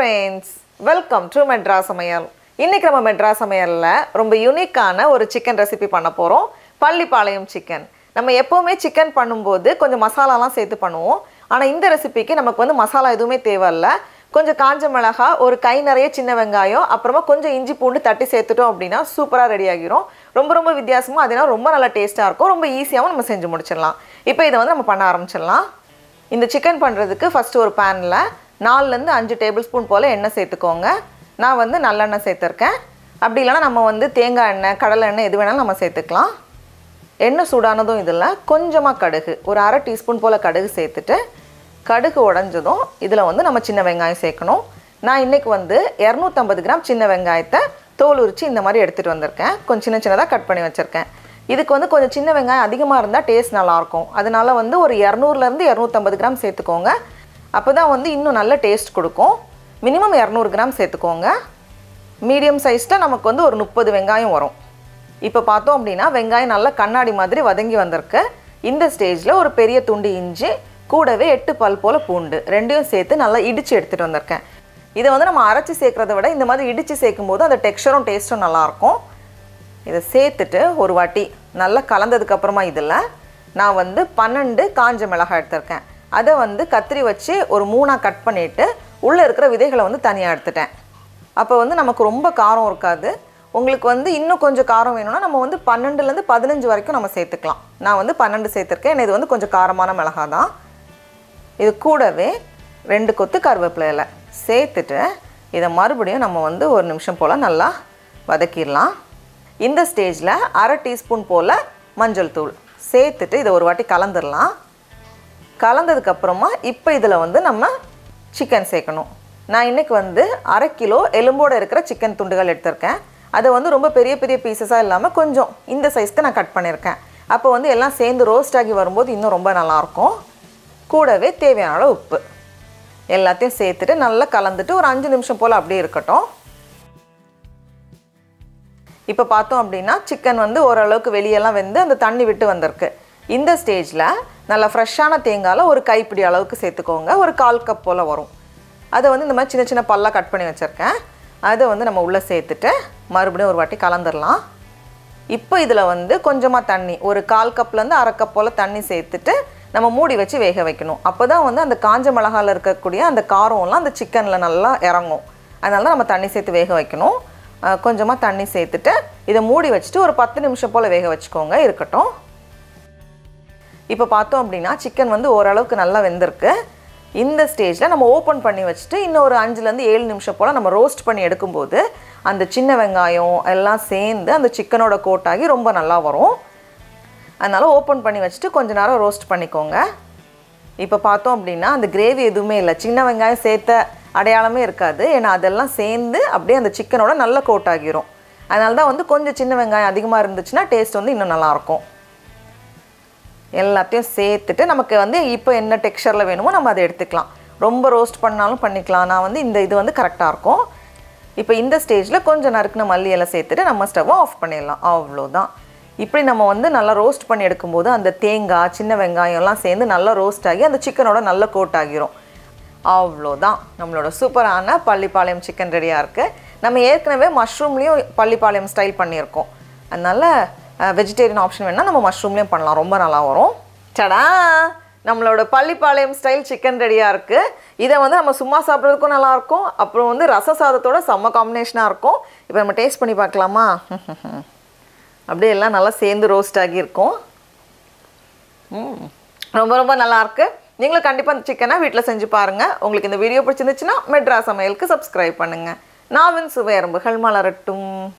friends welcome to metro சமையல் இன்னைக்கு நம்ம மெட்ரா சமையலில் ரொம்ப யூனிக்கான ஒரு சிக்கன் ரெசிபி பண்ண போகிறோம் பள்ளிப்பாளையம் சிக்கன் நம்ம எப்போவுமே சிக்கன் பண்ணும்போது கொஞ்சம் மசாலாலாம் சேர்த்து பண்ணுவோம் ஆனால் இந்த ரெசிபிக்கு நமக்கு வந்து மசாலா எதுவுமே தேவையில்ல கொஞ்சம் காஞ்ச மிளகா ஒரு கை நிறைய சின்ன வெங்காயம் அப்புறமா கொஞ்சம் இஞ்சி பூண்டு தட்டி சேர்த்துட்டோம் அப்படின்னா சூப்பராக ரெடி ஆகிரும் ரொம்ப ரொம்ப வித்தியாசமாக அதனால் ரொம்ப நல்லா டேஸ்ட்டாக இருக்கும் ரொம்ப ஈஸியாகவும் நம்ம செஞ்சு முடிச்சிடலாம் இப்போ இதை வந்து நம்ம பண்ண ஆரம்பிச்சிடலாம் இந்த சிக்கன் பண்ணுறதுக்கு ஃபஸ்ட்டு ஒரு பேனில் நாலுலேருந்து அஞ்சு டேபிள் ஸ்பூன் போல் எண்ணெய் சேர்த்துக்கோங்க நான் வந்து நல்லெண்ணெய் சேர்த்துருக்கேன் அப்படி இல்லைன்னா நம்ம வந்து தேங்காய் எண்ணெய் கடலை எண்ணெய் எது வேணாலும் நம்ம சேர்த்துக்கலாம் எண்ணெய் சூடானதும் இதில் கொஞ்சமாக கடுகு ஒரு அரை டீஸ்பூன் போல் கடுகு சேர்த்துட்டு கடுகு உடஞ்சதும் இதில் வந்து நம்ம சின்ன வெங்காயம் சேர்க்கணும் நான் இன்றைக்கி வந்து இரநூத்தம்பது கிராம் சின்ன வெங்காயத்தை தோல் உரித்து இந்த மாதிரி எடுத்துகிட்டு வந்திருக்கேன் கொஞ்சம் சின்ன சின்னதாக கட் பண்ணி வச்சுருக்கேன் இதுக்கு வந்து கொஞ்சம் சின்ன வெங்காயம் அதிகமாக இருந்தால் டேஸ்ட் நல்லாயிருக்கும் அதனால வந்து ஒரு இரநூறுலேருந்து இரநூத்தம்பது கிராம் சேர்த்துக்கோங்க அப்போ தான் வந்து இன்னும் நல்ல டேஸ்ட் கொடுக்கும் மினிமம் இரநூறு கிராம் சேர்த்துக்கோங்க மீடியம் சைஸில் நமக்கு வந்து ஒரு முப்பது வெங்காயம் வரும் இப்போ பார்த்தோம் அப்படின்னா வெங்காயம் நல்லா கண்ணாடி மாதிரி வதங்கி வந்திருக்கு இந்த ஸ்டேஜில் ஒரு பெரிய துண்டு இஞ்சி கூடவே எட்டு பல் போல் பூண்டு ரெண்டையும் சேர்த்து நல்லா இடித்து எடுத்துகிட்டு வந்திருக்கேன் இதை வந்து நம்ம அரைச்சி சேர்க்குறத விட இந்த மாதிரி இடித்து சேர்க்கும் போது அந்த டெக்ஸ்சரும் டேஸ்ட்டும் நல்லாயிருக்கும் இதை சேர்த்துட்டு ஒரு வாட்டி நல்லா கலந்ததுக்கப்புறமா இதில் நான் வந்து பன்னெண்டு காஞ்ச மிளகாய் எடுத்திருக்கேன் அதை வந்து கத்திரி வச்சு ஒரு மூணாக கட் பண்ணிவிட்டு உள்ளே இருக்கிற விதைகளை வந்து தனியாக எடுத்துட்டேன் அப்போ வந்து நமக்கு ரொம்ப காரம் இருக்காது உங்களுக்கு வந்து இன்னும் கொஞ்சம் காரம் வேணும்னா நம்ம வந்து பன்னெண்டுலேருந்து பதினஞ்சு வரைக்கும் நம்ம சேர்த்துக்கலாம் நான் வந்து பன்னெண்டு சேர்த்துருக்கேன் இது வந்து கொஞ்சம் காரமான மிளகா தான் இது கூடவே ரெண்டு கொத்து கருவேப்பிலை இலை சேர்த்துட்டு இதை மறுபடியும் நம்ம வந்து ஒரு நிமிஷம் போல் நல்லா வதக்கிடலாம் இந்த ஸ்டேஜில் அரை டீஸ்பூன் போல் மஞ்சள் தூள் சேர்த்துட்டு இதை ஒரு வாட்டி கலந்துடலாம் கலந்ததுக்கப்புறமா இப்போ இதில் வந்து நம்ம சிக்கன் சேர்க்கணும் நான் இன்றைக்கி வந்து அரை கிலோ எலும்போடு இருக்கிற சிக்கன் துண்டுகள் எடுத்திருக்கேன் அதை வந்து ரொம்ப பெரிய பெரிய பீசஸாக இல்லாமல் கொஞ்சம் இந்த சைஸ்க்கு நான் கட் பண்ணியிருக்கேன் அப்போ வந்து எல்லாம் சேர்ந்து ரோஸ்ட் ஆகி வரும்போது இன்னும் ரொம்ப நல்லாயிருக்கும் கூடவே தேவையான அளவு உப்பு எல்லாத்தையும் சேர்த்துட்டு நல்லா கலந்துட்டு ஒரு அஞ்சு நிமிஷம் போல் அப்படியே இருக்கட்டும் இப்போ பார்த்தோம் அப்படின்னா சிக்கன் வந்து ஓரளவுக்கு வெளியெல்லாம் வெந்து அந்த தண்ணி விட்டு வந்திருக்கு இந்த ஸ்டேஜில் நல்லா ஃப்ரெஷ்ஷான தேங்காயில் ஒரு கைப்பிடி அளவுக்கு சேர்த்துக்கோங்க ஒரு கால் கப் போல் வரும் அதை வந்து இந்த மாதிரி சின்ன சின்ன பல்லாக கட் பண்ணி வச்சுருக்கேன் அதை வந்து நம்ம உள்ளே சேர்த்துட்டு மறுபடியும் ஒரு வாட்டி கலந்துடலாம் இப்போ இதில் வந்து கொஞ்சமாக தண்ணி ஒரு கால் கப்லேருந்து அரை கப் போல் தண்ணி சேர்த்துட்டு நம்ம மூடி வச்சு வேக வைக்கணும் அப்போ தான் வந்து அந்த காஞ்ச மிளகாவில் இருக்கக்கூடிய அந்த காரம்லாம் அந்த சிக்கனில் நல்லா இறங்கும் அதனால தான் நம்ம தண்ணி சேர்த்து வேக வைக்கணும் கொஞ்சமாக தண்ணி சேர்த்துட்டு இதை மூடி வச்சுட்டு ஒரு பத்து நிமிஷம் போல் வேக வச்சுக்கோங்க இருக்கட்டும் இப்போ பார்த்தோம் அப்படின்னா சிக்கன் வந்து ஓரளவுக்கு நல்லா வெந்திருக்கு இந்த ஸ்டேஜில் நம்ம ஓப்பன் பண்ணி வச்சுட்டு இன்னும் ஒரு அஞ்சுலேருந்து ஏழு நிமிஷம் போல் நம்ம ரோஸ்ட் பண்ணி எடுக்கும்போது அந்த சின்ன வெங்காயம் எல்லாம் சேர்ந்து அந்த சிக்கனோட கோட்டாகி ரொம்ப நல்லா வரும் அதனால் ஓப்பன் பண்ணி வச்சுட்டு கொஞ்ச நேரம் ரோஸ்ட் பண்ணிக்கோங்க இப்போ பார்த்தோம் அப்படின்னா அந்த கிரேவி எதுவுமே இல்லை சின்ன வெங்காயம் சேர்த்த அடையாளமே இருக்காது ஏன்னா அதெல்லாம் சேர்ந்து அப்படியே அந்த சிக்கனோட நல்ல கோட் ஆகிரும் அதனால தான் வந்து கொஞ்சம் சின்ன வெங்காயம் அதிகமாக இருந்துச்சுன்னா டேஸ்ட் வந்து இன்னும் நல்லாயிருக்கும் எல்லாத்தையும் சேர்த்துட்டு நமக்கு வந்து இப்போ என்ன டெக்ஸ்சரில் வேணுமோ நம்ம அதை எடுத்துக்கலாம் ரொம்ப ரோஸ்ட் பண்ணாலும் பண்ணிக்கலாம் நான் வந்து இந்த இது வந்து கரெக்டாக இருக்கும் இப்போ இந்த ஸ்டேஜில் கொஞ்சம் நறுக்குன மல்லி எல்லாம் சேர்த்துட்டு நம்ம ஸ்டவ்வை ஆஃப் பண்ணிடலாம் அவ்வளோதான் இப்படி நம்ம வந்து நல்லா ரோஸ்ட் பண்ணி எடுக்கும்போது அந்த தேங்காய் சின்ன வெங்காயம்லாம் சேர்ந்து நல்லா ரோஸ்ட் ஆகி அந்த சிக்கனோட நல்ல கோட் ஆகிரும் அவ்வளோதான் நம்மளோட சூப்பரான பள்ளிப்பாளையம் சிக்கன் ரெடியாக இருக்குது நம்ம ஏற்கனவே மஷ்ரூம்லேயும் பள்ளிப்பாளையம் ஸ்டைல் பண்ணியிருக்கோம் அதனால் வெஜிடேரியன் ஆப்ஷன் வேணால் நம்ம மஷ்ரூம்லேயும் பண்ணலாம் ரொம்ப நல்லா வரும் சடா நம்மளோட பள்ளிப்பாளையம் ஸ்டைல் சிக்கன் ரெடியாக இருக்குது இதை வந்து நம்ம சும்மா சாப்பிட்றதுக்கும் நல்லாயிருக்கும் அப்புறம் வந்து ரச சாதத்தோட செம்ம காம்பினேஷனாக இருக்கும் இப்போ நம்ம டேஸ்ட் பண்ணி பார்க்கலாமா அப்படியே எல்லாம் நல்லா சேர்ந்து ரோஸ்ட் ஆகியிருக்கும் ம் ரொம்ப ரொம்ப நல்லாயிருக்கு நீங்களும் கண்டிப்பாக இந்த சிக்கனை வீட்டில் செஞ்சு பாருங்கள் உங்களுக்கு இந்த வீடியோ பிடிச்சிருந்துச்சுன்னா மெட்ரா சமையலுக்கு சப்ஸ்கிரைப் பண்ணுங்கள் நாவின் சுவை எறும்புகள் மலரட்டும்